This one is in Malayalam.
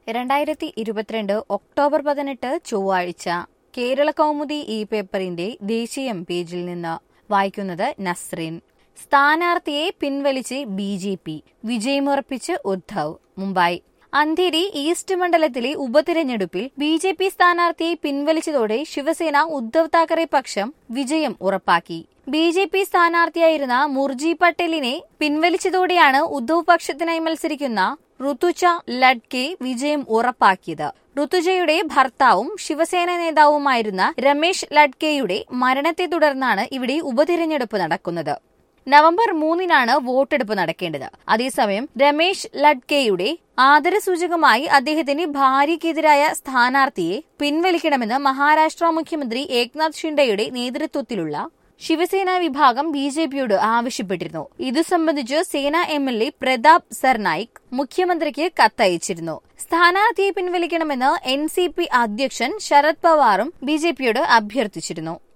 രണ്ടായിരത്തി ഇരുപത്തിരണ്ട് ഒക്ടോബർ പതിനെട്ട് ചൊവ്വാഴ്ച കേരള കൗമുദി ഈ പേപ്പറിന്റെ ദേശീയം പേജിൽ നിന്ന് വായിക്കുന്നത് നസ്രീൻ സ്ഥാനാർത്ഥിയെ പിൻവലിച്ച് ബി ജെ പി വിജയമുറപ്പിച്ച് ഉദ്ധവ് മുംബൈ അന്ധേരി ഈസ്റ്റ് മണ്ഡലത്തിലെ ഉപതിരഞ്ഞെടുപ്പിൽ ബി ജെ പി സ്ഥാനാർത്ഥിയെ പിൻവലിച്ചതോടെ ശിവസേന ഉദ്ധവ് താക്കറെ പക്ഷം വിജയം ഉറപ്പാക്കി ബി ജെ പി സ്ഥാനാർത്ഥിയായിരുന്ന മുർജി പട്ടേലിനെ പിൻവലിച്ചതോടെയാണ് ഉദ്ധവ് പക്ഷത്തിനായി മത്സരിക്കുന്ന ഋതുജ ലഡ്കെ വിജയം ഉറപ്പാക്കിയത് ഋതുജയുടെ ഭർത്താവും ശിവസേന നേതാവുമായിരുന്ന രമേശ് ലഡ്കെയുടെ മരണത്തെ തുടർന്നാണ് ഇവിടെ ഉപതിരഞ്ഞെടുപ്പ് നടക്കുന്നത് നവംബർ മൂന്നിനാണ് വോട്ടെടുപ്പ് നടക്കേണ്ടത് അതേസമയം രമേശ് ലഡ്കെയുടെ ആദരസൂചകമായി അദ്ദേഹത്തിന്റെ ഭാര്യയ്ക്കെതിരായ സ്ഥാനാർത്ഥിയെ പിൻവലിക്കണമെന്ന് മഹാരാഷ്ട്ര മുഖ്യമന്ത്രി ഏക്നാഥ് ഷിൻഡെയുടെ നേതൃത്വത്തിലുള്ള ശിവസേന വിഭാഗം ബി ജെ പിയോട് ആവശ്യപ്പെട്ടിരുന്നു ഇതു സംബന്ധിച്ച് Sena M L A Pratap Sarnaik മുഖ്യമന്ത്രിക്ക് കത്തയച്ചിരുന്നു സ്ഥാനാർത്ഥിയെ പിൻവലിക്കണമെന്ന് എൻ സി പി അധ്യക്ഷൻ ശരത് പവാറും ബി ജെ പിയോട് അഭ്യർത്ഥിച്ചിരുന്നു